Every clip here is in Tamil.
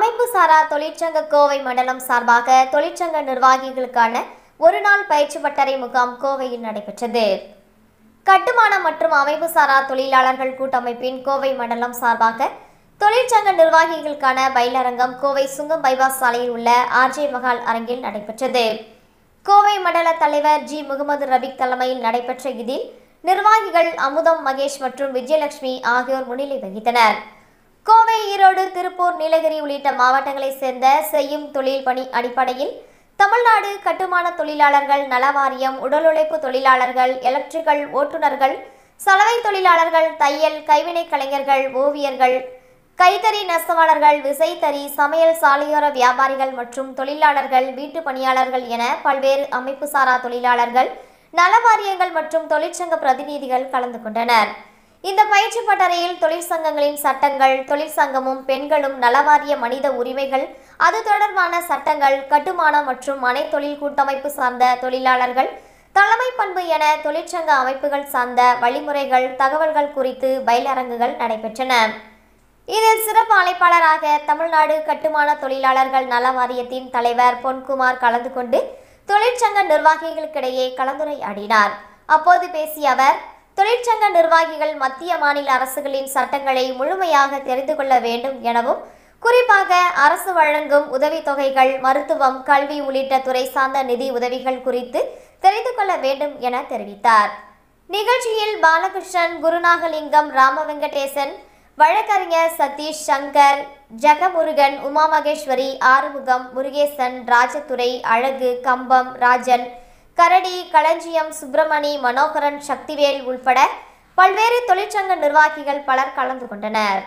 அமைப்பு சாரா தொழிற்சங்க கோவை மண்டலம் சார்பாக தொழிற்சங்க நிர்வாகிகளுக்கான ஒருநாள் பயிற்சி பட்டறை முகாம் கோவையில் நடைபெற்றது கட்டுமான மற்றும் அமைப்பு சாரா தொழிலாளர்கள் கூட்டமைப்பின் கோவை மண்டலம் சார்பாக தொழிற்சங்க நிர்வாகிகளுக்கான பயிலரங்கம் கோவை சுங்கம் பைபாஸ் சாலையில் உள்ள ஆர்ஜே மகால் அரங்கில் நடைபெற்றது கோவை மண்டல தலைவர் ஜி முகமது ரபிக் தலைமையில் நடைபெற்ற இதில் நிர்வாகிகள் அமுதம் மகேஷ் மற்றும் விஜயலட்சுமி ஆகியோர் முன்னிலை வகித்தனர் கோவை ஈரோடு திருப்பூர் நீலகிரி உள்ளிட்ட மாவட்டங்களைச் சேர்ந்த செய்யும் தொழில் பணி அடிப்படையில் தமிழ்நாடு கட்டுமான தொழிலாளர்கள் நல வாரியம் உடல் உழைப்பு தொழிலாளர்கள் எலக்ட்ரிக்கல் ஓட்டுநர்கள் சலவை தொழிலாளர்கள் தையல் கைவினை கலைஞர்கள் ஓவியர்கள் கைத்தறி நெசவாளர்கள் விசைத்தறி சமையல் சாலையோர வியாபாரிகள் மற்றும் தொழிலாளர்கள் வீட்டு பணியாளர்கள் என பல்வேறு அமைப்பு சாரா தொழிலாளர்கள் நல வாரியங்கள் மற்றும் தொழிற்சங்க பிரதிநிதிகள் கலந்து கொண்டனர் இந்த பயிற்சி பட்டறையில் தொழிற்சங்கங்களின் சட்டங்கள் தொழிற்சங்கமும் பெண்களும் நலவாரிய மனித உரிமைகள் அது தொடர்பான சட்டங்கள் கட்டுமானம் மற்றும் மனை தொழில் கூட்டமைப்பு சார்ந்த தொழிலாளர்கள் தலைமை பண்பு என தொழிற்சங்க அமைப்புகள் சார்ந்த வழிமுறைகள் தகவல்கள் குறித்து பயிலரங்குகள் நடைபெற்றன இதில் சிறப்பு அழைப்பாளராக தமிழ்நாடு கட்டுமான தொழிலாளர்கள் நல வாரியத்தின் தலைவர் பொன்குமார் கலந்து கொண்டு தொழிற்சங்க நிர்வாகிகளுக்கிடையே கலந்துரையாடினார் அப்போது பேசிய அவர் தொழிற்சங்க நிர்வாகிகள் மத்திய மாநில அரசுகளின் சட்டங்களை முழுமையாக தெரிந்து கொள்ள வேண்டும் எனவும் குறிப்பாக அரசு வழங்கும் உதவித்தொகைகள் மருத்துவம் கல்வி உள்ளிட்ட துறை சார்ந்த நிதி உதவிகள் குறித்து தெரிந்து கொள்ள வேண்டும் என தெரிவித்தார் நிகழ்ச்சியில் பாலகிருஷ்ணன் குருநாகலிங்கம் ராமவெங்கடேசன் வழக்கறிஞர் சதீஷ் சங்கர் ஜெகமுருகன் உமா மகேஸ்வரி ஆறுமுகம் முருகேசன் ராஜதுரை அழகு கம்பம் ராஜன் கரடி களஞ்சியம் சுப்பிரமணி மனோகரன் சக்திவேல் உள்பட பல்வேறு தொழிற்சங்க நிர்வாகிகள் பலர் கலந்து கொண்டனர்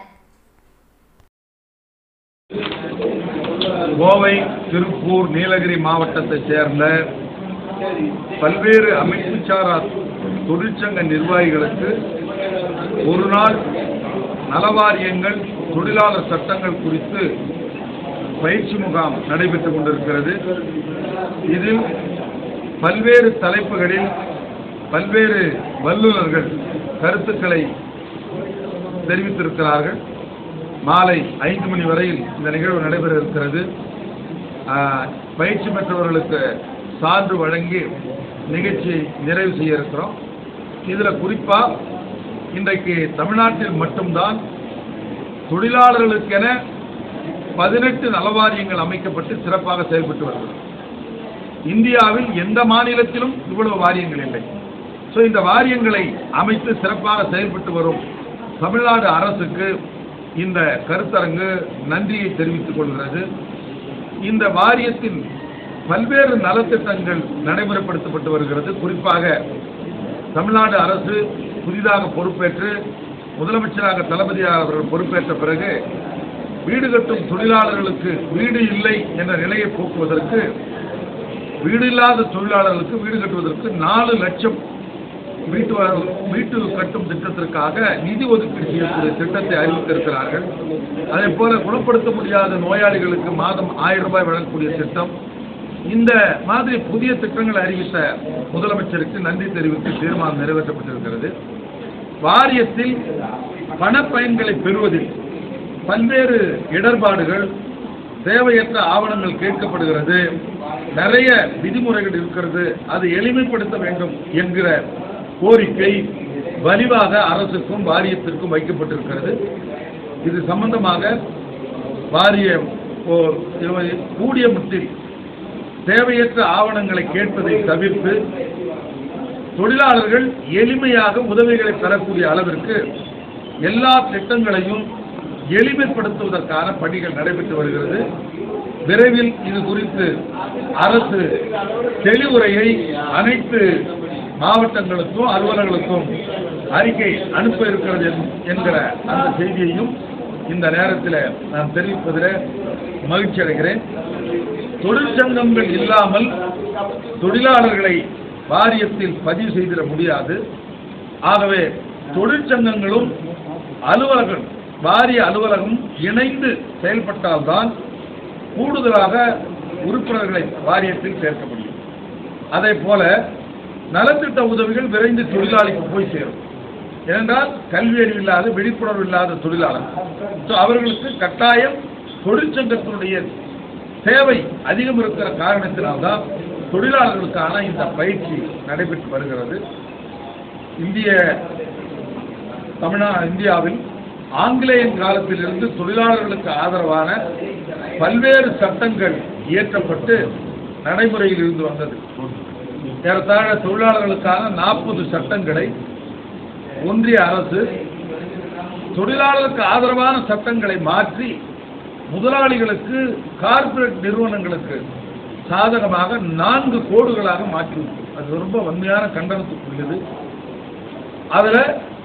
கோவை திருப்பூர் நீலகிரி மாவட்டத்தைச் சேர்ந்த பல்வேறு அமைப்பு சாரா தொழிற்சங்க நிர்வாகிகளுக்கு ஒரு நாள் நலவாரியங்கள் தொழிலாளர் சட்டங்கள் குறித்து பயிற்சி முகாம் நடைபெற்றுக் கொண்டிருக்கிறது இதில் பல்வேறு தலைப்புகளில் பல்வேறு வல்லுநர்கள் கருத்துக்களை தெரிவித்திருக்கிறார்கள் மாலை ஐந்து மணி வரையில் இந்த நிகழ்வு நடைபெற இருக்கிறது ஆஹ், பயிற்சி பெற்றவர்களுக்கு சான்று வழங்கி நிகழ்ச்சியை நிறைவு செய்ய இருக்கிறோம் இதில் குறிப்பாக இன்றைக்கு தமிழ்நாட்டில் மட்டும்தான் தொழிலாளர்களுக்கென பதினெட்டு நலவாரியங்கள் அமைக்கப்பட்டு சிறப்பாக செயல்பட்டு வருகிறது இந்தியாவில் எந்த மாநிலத்திலும் இவ்வளவு வாரியங்கள் இல்லை ஸோ இந்த வாரியங்களை அமைத்து சிறப்பாக செயல்பட்டு வரும் தமிழ்நாடு அரசுக்கு இந்த கருத்தரங்கு நன்றியை தெரிவித்துக் கொள்கிறது இந்த வாரியத்தின் பல்வேறு நலத்திட்டங்கள் நடைமுறைப்படுத்தப்பட்டு வருகிறது குறிப்பாக தமிழ்நாடு அரசு புதிதாக பொறுப்பேற்று முதலமைச்சராக தளபதியாக அவர்கள் பொறுப்பேற்ற பிறகு வீடு கட்டும் தொழிலாளர்களுக்கு வீடு இல்லை என்ற நிலையை போக்குவதற்கு வீடு இல்லாத தொழிலாளர்களுக்கு வீடு கட்டுவதற்கு நாலு லட்சம் வீட்டு வ- வீட்டு கட்டும் திட்டத்திற்காக நிதி ஒதுக்கீடு செய்யக்கூடிய திட்டத்தை அறிவித்திருக்கிறார்கள் அதே போல குணப்படுத்த முடியாத நோயாளிகளுக்கு மாதம் ஆயிரம் ரூபாய் வழங்கக்கூடிய திட்டம் இந்த மாதிரி புதிய திட்டங்களை அறிவித்த முதலமைச்சருக்கு நன்றி தெரிவித்து தீர்மானம் நிறைவேற்றப்பட்டிருக்கிறது வாரியத்தில் பணப்பயன்களை பெறுவதில் பல்வேறு இடர்பாடுகள் தேவையற்ற ஆவணங்கள் கேட்கப்படுகிறது நிறைய விதிமுறைகள் இருக்கிறது அதை எளிமைப்படுத்த வேண்டும் என்கிற கோரிக்கை வலிவாக அரசுக்கும் வாரியத்திற்கும் வைக்கப்பட்டிருக்கிறது இது சம்பந்தமாக வாரியம் ஓர் இருபது- கூடிய மட்டில் தேவையற்ற ஆவணங்களை கேட்பதை தவிர்த்து தொழிலாளர்கள் எளிமையாக உதவிகளை பெறக்கூடிய அளவிற்கு எல்லா திட்டங்களையும் எளிமைப்படுத்துவதற்கான பணிகள் நடைபெற்று வருகிறது விரைவில் இது குறித்து அரசு தெளிவுரையை அனைத்து மாவட்டங்களுக்கும் அலுவலர்களுக்கும் அறிக்கை அனுப்ப இருக்கிறது என்- என்கிற அந்த செய்தியையும் இந்த நேரத்தில் நான் தெரிவிப்பதில் மகிழ்ச்சி அடைகிறேன் தொழிற்சங்கங்கள் இல்லாமல் தொழிலாளர்களை வாரியத்தில் பதிவு செய்திட முடியாது ஆகவே தொழிற்சங்கங்களும் அலுவலகம் வாரிய அலுவலகம் இணைந்து செயல்பட்டால்தான் கூடுதலாக உறுப்பினர்களை வாரியத்தில் சேர்க்க முடியும் அதே போல நலத்திட்ட உதவிகள் விரைந்து தொழிலாளிக்கு போய் சேரும் ஏனென்றால் கல்வி அறிவு இல்லாத விழிப்புணர்வு இல்லாத தொழிலாளர் ஸோ அவர்களுக்கு கட்டாயம் தொழிற்சங்கத்தினுடைய தேவை அதிகம் இருக்கிற காரணத்தினால்தான் தொழிலாளர்களுக்கான இந்த பயிற்சி நடைபெற்று வருகிறது இந்திய தமிழ்நா இந்தியாவில் ஆங்கிலேயன் காலத்திலிருந்து தொழிலாளர்களுக்கு ஆதரவான பல்வேறு சட்டங்கள் இயற்றப்பட்டு நடைமுறையில் இருந்து வந்தது ஏறத்தாழ தொழிலாளர்களுக்கான நாற்பது சட்டங்களை ஒன்றிய அரசு தொழிலாளர்களுக்கு ஆதரவான சட்டங்களை மாற்றி முதலாளிகளுக்கு கார்ப்பரேட் நிறுவனங்களுக்கு சாதகமாக நான்கு கோடுகளாக மாற்றி அது ரொம்ப வன்மையான கண்டனத்துக்குரியது அதுல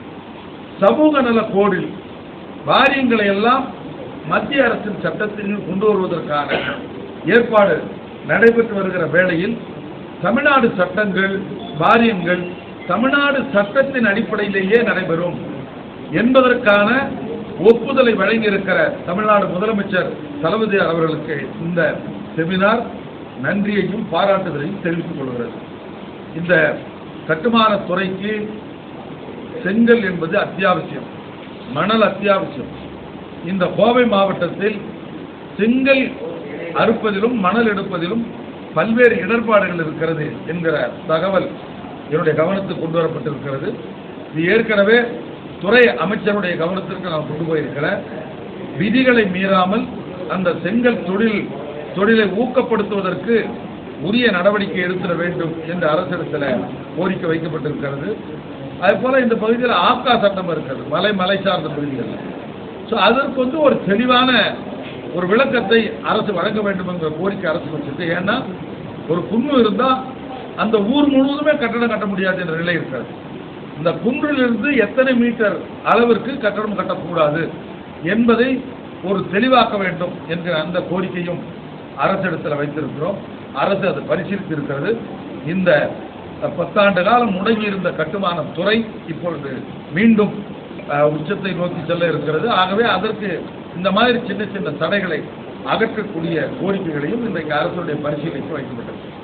சமூக நல கோடில் வாரியங்களை எல்லாம் மத்திய அரசின் சட்டத்தில் கொண்டு வருவதற்கான ஏற்பாடு நடைபெற்று வருகிற வேளையில் தமிழ்நாடு சட்டங்கள் வாரியங்கள் தமிழ்நாடு சட்டத்தின் அடிப்படையிலேயே நடைபெறும் என்பதற்கான ஒப்புதலை வழங்கியிருக்கிற தமிழ்நாடு முதலமைச்சர் தளபதி அவர்களுக்கு இந்த செமினார் நன்றியையும் பாராட்டுதலையும் தெரிவித்துக் கொள்கிறது இந்த கட்டுமான துறைக்கு செங்கல் என்பது அத்தியாவசியம் மணல் அத்தியாவசியம் இந்த கோவை மாவட்டத்தில் செங்கல் அறுப்பதிலும் மணல் எடுப்பதிலும் பல்வேறு இடர்பாடுகள் இருக்கிறது என்கிற தகவல் என்னுடைய கவனத்துக்கு கொண்டு வரப்பட்டிருக்கிறது இது ஏற்கனவே துறை அமைச்சருடைய கவனத்திற்கு நான் கொண்டு போயிருக்கிறேன் விதிகளை மீறாமல் அந்த செங்கல் தொழில் தொழிலை ஊக்கப்படுத்துவதற்கு உரிய நடவடிக்கை எடுத்திட வேண்டும் என்று அரசிடத்தில் கோரிக்கை வைக்கப்பட்டிருக்கிறது அதே போல இந்த பகுதியில் ஆக்கா சட்டம் இருக்கிறது மலை மலை சார்ந்த பகுதிகள் ஸோ அதற்கு வந்து ஒரு தெளிவான ஒரு விளக்கத்தை அரசு வழங்க வேண்டும் என்ற கோரிக்கை அரசு வச்சிருக்கு ஏன்னா ஒரு குன்று இருந்தால் அந்த ஊர் முழுவதுமே கட்டடம் கட்ட முடியாது என்ற நிலை இருக்கிறது இந்த குன்றிலிருந்து எத்தனை மீட்டர் அளவிற்கு கட்டடம் கட்டக்கூடாது என்பதை ஒரு தெளிவாக்க வேண்டும் என்கிற அந்த கோரிக்கையும் அரசிடத்தில் வைத்திருக்கிறோம் அரசு அதை பரிசீலித்து இருக்கிறது இந்த பத்தாண்டு காலம் முடங்கி இருந்த கட்டுமான துறை இப்பொழுது மீண்டும் அஹ், உச்சத்தை நோக்கி செல்ல இருக்கிறது ஆகவே அதற்கு இந்த மாதிரி சின்ன சின்ன தடைகளை அகற்றக்கூடிய கோரிக்கைகளையும் இன்றைக்கு அரசுடைய பரிசீலனைக்கு வைக்கப்பட்டது